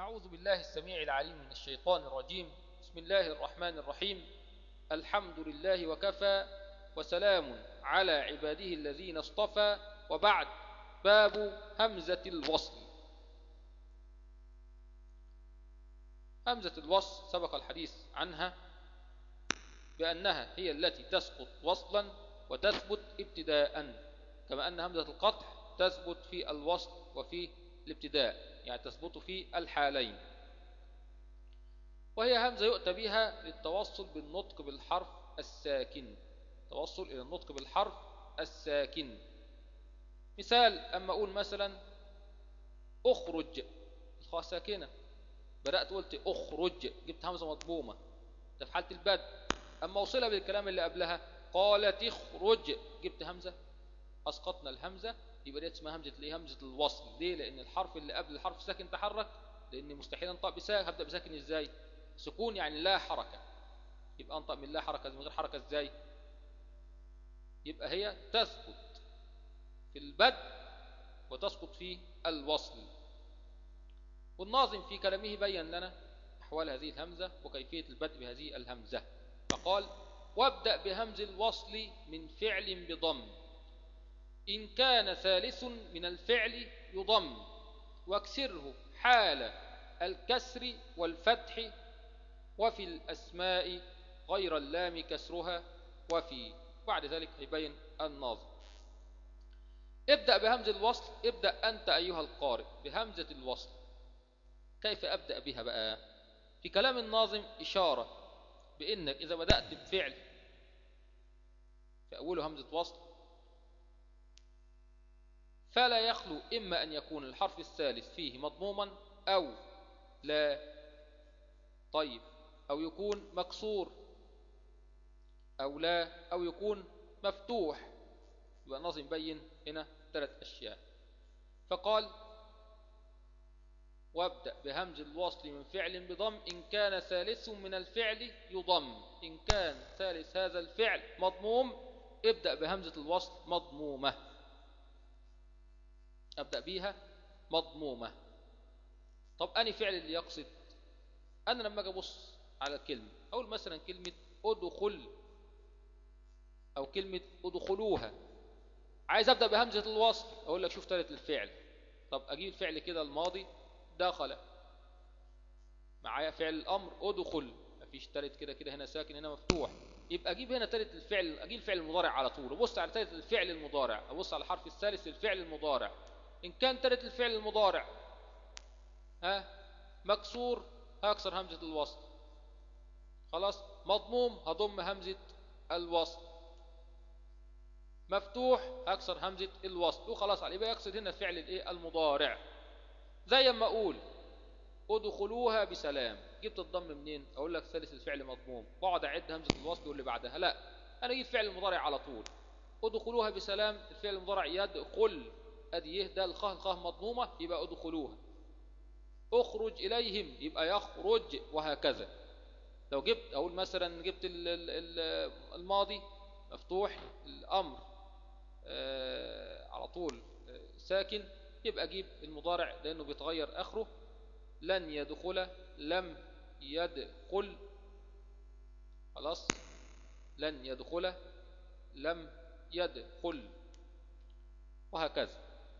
أعوذ بالله السميع العليم من الشيطان الرجيم بسم الله الرحمن الرحيم الحمد لله وكفى وسلام على عباده الذين اصطفى وبعد باب همزة الوصل همزة الوصل سبق الحديث عنها بأنها هي التي تسقط وصلا وتثبت ابتداء كما أن همزة القطع تثبت في الوصل وفي الابتداء يعني تثبت في الحالين وهي همزة يؤتى بها للتوصل بالنطق بالحرف الساكن توصل إلى النطق بالحرف الساكن مثال أما أقول مثلا أخرج الخاء ساكنة بدأت قلت أخرج جبت همزة مضمومة ده في حالة البدء أما أوصلها بالكلام اللي قبلها قالت اخرج جبت همزة أسقطنا الهمزة يبقى دي اسمها همزة ليه همزة الوصل ليه لأن الحرف اللي قبل الحرف ساكن تحرك لأن مستحيل أنطق بساكن هبدأ بساكن إزاي سكون يعني لا حركة يبقى أنطق من لا حركة من غير حركة إزاي يبقى هي تثبت في البدء وتسقط في الوصل والناظم في كلامه بين لنا أحوال هذه الهمزة وكيفية البدء بهذه الهمزة فقال وابدأ بهمز الوصل من فعل بضم إن كان ثالث من الفعل يضم واكسره حال الكسر والفتح وفي الأسماء غير اللام كسرها وفي بعد ذلك يبين الناظم ابدأ بهمز الوصل ابدأ أنت أيها القارئ بهمزة الوصل كيف أبدأ بها بقى في كلام الناظم إشارة بأنك إذا بدأت بفعل في أوله همزة وصل فلا يخلو إما أن يكون الحرف الثالث فيه مضموما أو لا طيب أو يكون مكسور أو لا أو يكون مفتوح يبقى الناظم يبين هنا ثلاث أشياء فقال وابدأ بهمز الوصل من فعل بضم إن كان ثالث من الفعل يضم إن كان ثالث هذا الفعل مضموم ابدأ بهمزة الوصل مضمومة أبدأ بيها مضمومة طب أني فعل اللي يقصد أنا لما أجي أبص على الكلمة أقول مثلا كلمة أدخل أو كلمة أدخلوها عايز أبدأ بهمزة الوصل أقول لك شوف ثالث الفعل طب أجيب الفعل كده الماضي دخل معايا فعل الأمر أدخل مفيش ثالث كده كده هنا ساكن هنا مفتوح يبقى أجيب هنا ثالث الفعل أجيب الفعل المضارع على طول أبص على ثالث الفعل المضارع أبص على الحرف الثالث للفعل المضارع إن كان ثالث الفعل المضارع ها مكسور هكسر همزة الوصل خلاص مضموم هضم همزة الوصل مفتوح هكسر همزة الوصل وخلاص عليه يبقى يقصد هنا فعل الايه المضارع زي ما اقول ادخلوها بسلام جبت الضم منين اقول لك ثالث الفعل مضموم واقعد اعد همزة الوصل واللي بعدها لا انا اجيب فعل المضارع على طول ادخلوها بسلام الفعل المضارع يدخل ادي يه ده الخاء الخاء مضمومة يبقى ادخلوها اخرج اليهم يبقى يخرج وهكذا لو جبت اقول مثلا جبت الماضي مفتوح الامر آه على طول آه ساكن يبقى اجيب المضارع لانه بيتغير اخره لن يدخل لم يدخل خلاص لن يدخل لم يدخل وهكذا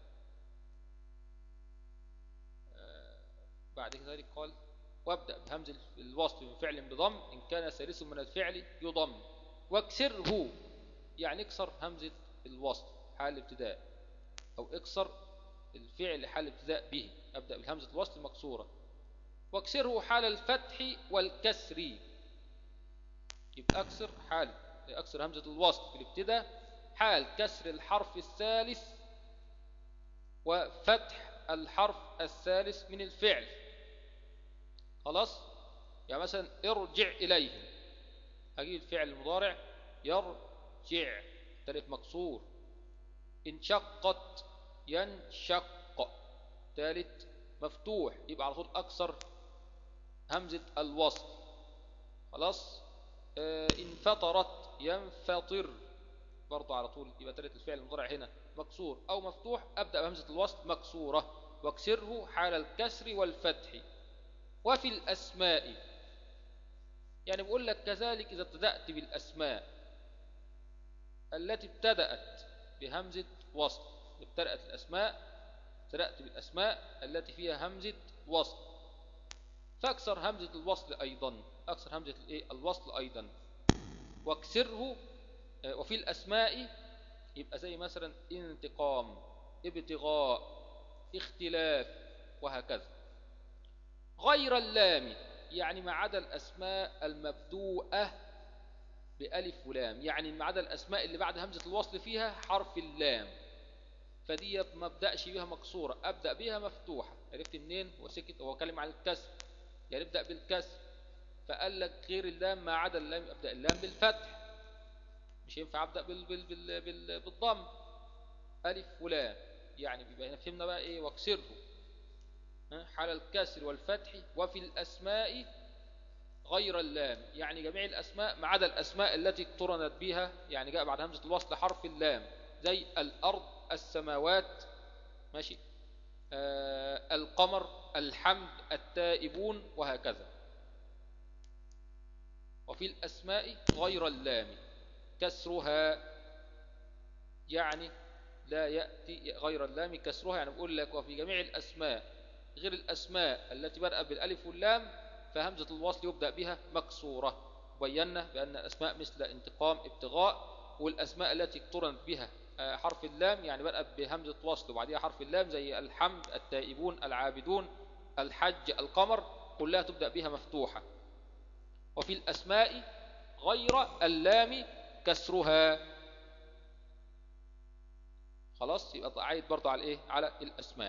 آه بعد ذلك قال وابدأ بهمز الوصف بفعل بضم إن كان ثالث من الفعل يضم واكسره يعني اكسر همزة الوصف حال الابتداء أو اكسر الفعل حال الابتداء به أبدأ بالهمزة الوصل مكسورة واكسره حال الفتح والكسر يبقى أكسر حال أكسر همزة الوصل في الابتداء حال كسر الحرف الثالث وفتح الحرف الثالث من الفعل خلاص يعني مثلا ارجع إليهم أجيب الفعل المضارع يرجع ثالث مكسور انشقت ينشق ثالث مفتوح يبقى على طول أكثر همزة الوصل خلاص اه انفطرت ينفطر برضه على طول يبقى ثالث الفعل المضارع هنا مكسور أو مفتوح أبدأ بهمزة الوصل مكسورة واكسره حال الكسر والفتح وفي الأسماء يعني بقول لك كذلك إذا ابتدأت بالأسماء التي ابتدأت بهمزة وصل ابتدأت الأسماء ابتدأت بالأسماء التي فيها همزة وصل فاكسر همزة الوصل أيضا أكسر همزة الوصل أيضا واكسره آه، وفي الأسماء يبقى زي مثلا انتقام ابتغاء اختلاف وهكذا غير اللام يعني ما عدا الأسماء المبدوءة بألف ولام يعني ما عدا الأسماء اللي بعد همزة الوصل فيها حرف اللام فدي ما ابدأش بها مكسورة أبدأ بها مفتوحة عرفت منين وسكت هو كلم عن الكسر يعني ابدأ بالكسر فقال لك غير اللام ما عدا اللام أبدأ اللام بالفتح مش ينفع أبدأ بال بال بال بال بالضم ألف ولام يعني بيبقى فهمنا بقى إيه واكسره حال الكسر والفتح وفي الأسماء غير اللام يعني جميع الأسماء ما عدا الأسماء التي اقترنت بها يعني جاء بعد همزة الوصل حرف اللام زي الأرض السماوات ماشي آه القمر الحمد التائبون وهكذا وفي الأسماء غير اللام كسرها يعني لا يأتي غير اللام كسرها يعني بقول لك وفي جميع الأسماء غير الأسماء التي بدأت بالألف واللام فهمزة الوصل يبدأ بها مكسورة بينا بأن الأسماء مثل انتقام ابتغاء والأسماء التي اقترنت بها آه، حرف اللام يعني بدأت بهمزة وصل وبعدها حرف اللام زي الحمد التائبون العابدون الحج القمر كلها تبدأ بها مفتوحة وفي الأسماء غير اللام كسرها خلاص يبقى عايد برضه على الايه على الاسماء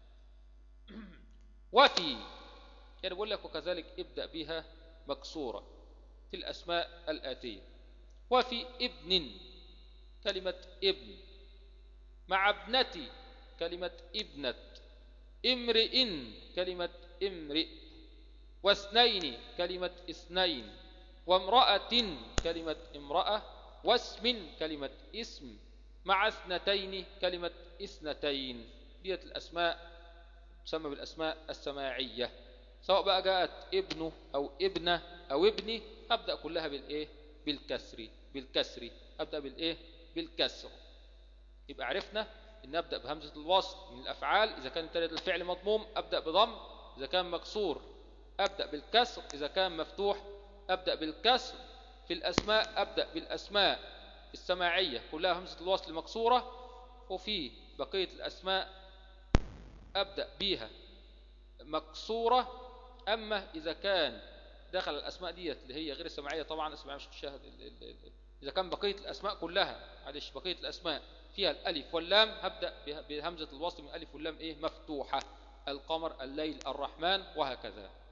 وفي يعني بقول لك وكذلك ابدا بها مكسوره في الاسماء الاتيه وفي ابن كلمه ابن مع ابنتي كلمه ابنه امرئ كلمه امرئ واثنين كلمه اثنين وامراه كلمه امراه واسم كلمه اسم مع اثنتين كلمة اثنتين ديت الأسماء تسمى بالأسماء السماعية سواء بقى جاءت ابنه أو ابنه أو ابني أبدأ كلها بالإيه بالكسر بالكسر أبدأ بالإيه بالكسر يبقى عرفنا أن أبدأ بهمزة الوصل من الأفعال إذا كان ابتدت الفعل مضموم أبدأ بضم إذا كان مكسور أبدأ بالكسر إذا كان مفتوح أبدأ بالكسر في الأسماء أبدأ بالأسماء السماعية كلها همزة الوصل مكسورة وفي بقية الأسماء أبدأ بيها مكسورة أما إذا كان دخل الأسماء ديت اللي هي غير السماعية طبعا السماعية مش تشاهد إذا كان بقية الأسماء كلها معلش بقية الأسماء فيها الألف واللام هبدأ بهمزة الوصل من الألف واللام إيه مفتوحة القمر الليل الرحمن وهكذا